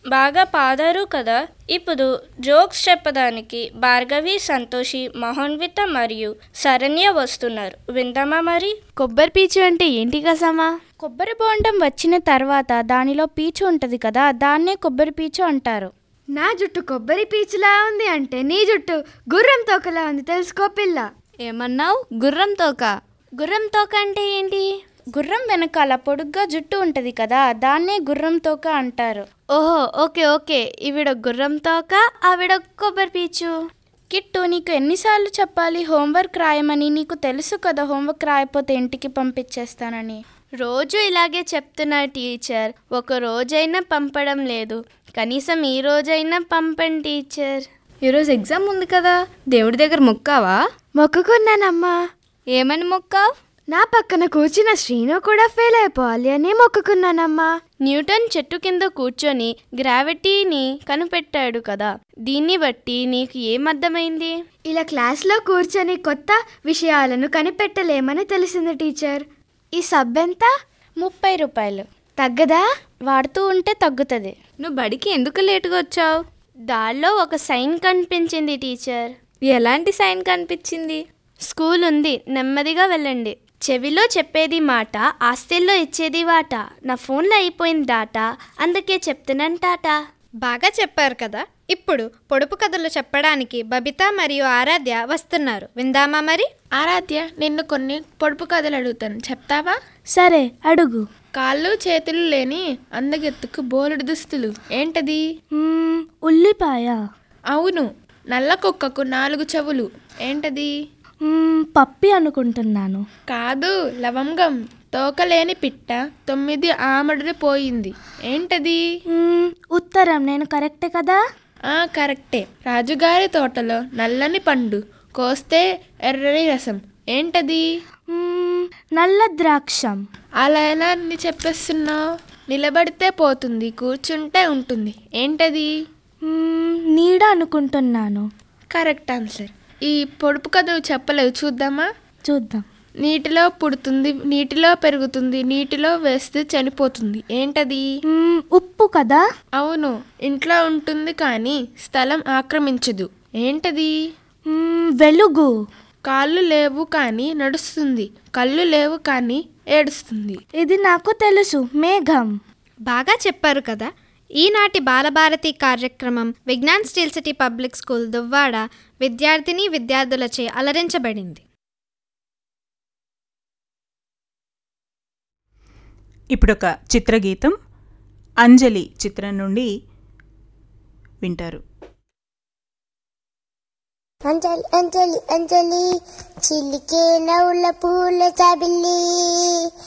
బాగా పాడారు కదా ఇప్పుడు జోక్స్ చెప్పడానికి భార్గవి సంతోషి మహోన్విత మరియు శరణ్య వస్తున్నారు విందామా మరి కొబ్బరి పీచు అంటే ఏంటి కసమా కొబ్బరి బోండం వచ్చిన తర్వాత దానిలో పీచు ఉంటుంది కదా దాన్నే కొబ్బరి పీచు అంటారు నా జుట్టు కొబ్బరి పీచులా ఉంది అంటే నీ జుట్టు గుర్రం తోకలా ఉంది తెలుసుకో పిల్ల ఏమన్నావు గుర్రం తోక గుర్రం తోక అంటే ఏంటి గుర్రం వెనకాల పొడుగ్గా జుట్టు ఉంటుంది కదా దాన్నే గుర్రం తోక అంటారు ఓహో ఓకే ఓకే ఈవిడ గుర్రం తోక ఆవిడ కొబ్బరి పీచు కిట్టు నీకు ఎన్నిసార్లు చెప్పాలి హోంవర్క్ రాయమని నీకు తెలుసు కదా హోంవర్క్ రాయకపోతే ఇంటికి పంపించేస్తానని రోజు ఇలాగే చెప్తున్నా టీచర్ ఒక రోజైనా పంపడం లేదు కనీసం ఈ రోజైనా పంపండి టీచర్ ఈరోజు ఎగ్జామ్ ఉంది కదా దేవుడి దగ్గర మొక్కావా మొక్కుకున్నానమ్మా ఏమని మొక్కావు నా పక్కన కూర్చున్న శ్రీను కూడా ఫెయిల్ అయిపోవాలి అని మొక్కుకున్నానమ్మా న్యూటన్ చెట్టు కింద కూర్చొని గ్రావిటీని కనిపెట్టాడు కదా దీన్ని బట్టి నీకు ఏమర్థమైంది ఇలా క్లాస్లో కూర్చొని కొత్త విషయాలను కనిపెట్టలేమని తెలిసింది టీచర్ ఈ సబ్ ఎంత ముప్పై రూపాయలు తగ్గదా వాడుతూ ఉంటే తగ్గుతుంది నువ్వు బడికి ఎందుకు లేటుగా వచ్చావు దానిలో ఒక సైన్ కనిపించింది టీచర్ ఎలాంటి సైన్ కనిపించింది స్కూల్ ఉంది నెమ్మదిగా వెళ్ళండి చెవిలో చెప్పేది మాట ఆస్తిల్లో ఇచ్చేది వాట నా ఫోన్లో అయిపోయింది డాటా అందుకే చెప్తున్నాను టాటా బాగా చెప్పారు కదా ఇప్పుడు పొడుపు కథలు చెప్పడానికి బబిత మరియు ఆరాధ్య వస్తున్నారు విందామా మరి ఆరాధ్య నిన్ను కొన్ని పొడుపు కథలు అడుగుతాను చెప్తావా సరే అడుగు కాళ్ళు చేతులు లేని అందగెత్తుకు బోలెడు దుస్తులు ఏంటది మ్మ్, ఉల్లిపాయ అవును నల్ల కుక్కకు నాలుగు చెవులు ఏంటది మ్మ్, పప్పి అనుకుంటున్నాను కాదు లవంగం తోకలేని పిట్ట తొమ్మిది ఆమడులు పోయింది ఏంటది మ్మ్, ఉత్తరం నేను కరెక్టే కదా ఆ కరెక్టే రాజుగారి తోటలో నల్లని పండు కోస్తే ఎర్రని రసం ఏంటది మ్మ్, నల్ల ద్రాక్షం అలా ఎలా నీ చెప్పేస్తున్నావు నిలబడితే పోతుంది కూర్చుంటే ఉంటుంది ఏంటది మ్మ్, నీడ అనుకుంటున్నాను కరెక్ట్ ఆన్సర్ ఈ పొడుపు కథ చెప్పలేవు చూద్దామా చూద్దాం నీటిలో పుడుతుంది నీటిలో పెరుగుతుంది నీటిలో వేస్తే చనిపోతుంది ఏంటది మ్మ్, ఉప్పు కదా అవును ఇంట్లో ఉంటుంది కానీ స్థలం ఆక్రమించదు ఏంటది మ్మ్, వెలుగు కాళ్ళు లేవు కానీ నడుస్తుంది కళ్ళు లేవు కానీ ఏడుస్తుంది ఇది నాకు తెలుసు మేఘం బాగా చెప్పారు కదా ఈనాటి బాలభారతి కార్యక్రమం Vignan steel city public school Duvvada విద్యార్థిని విద్యార్థులచే అలరించబడింది ఇప్పుడొక చిత్రగీతం అంజలి చిత్రం నుండి వింటారు అంజలి అంజలి అంజలి చిలికే నవ్వుల పూల చాబిల్లి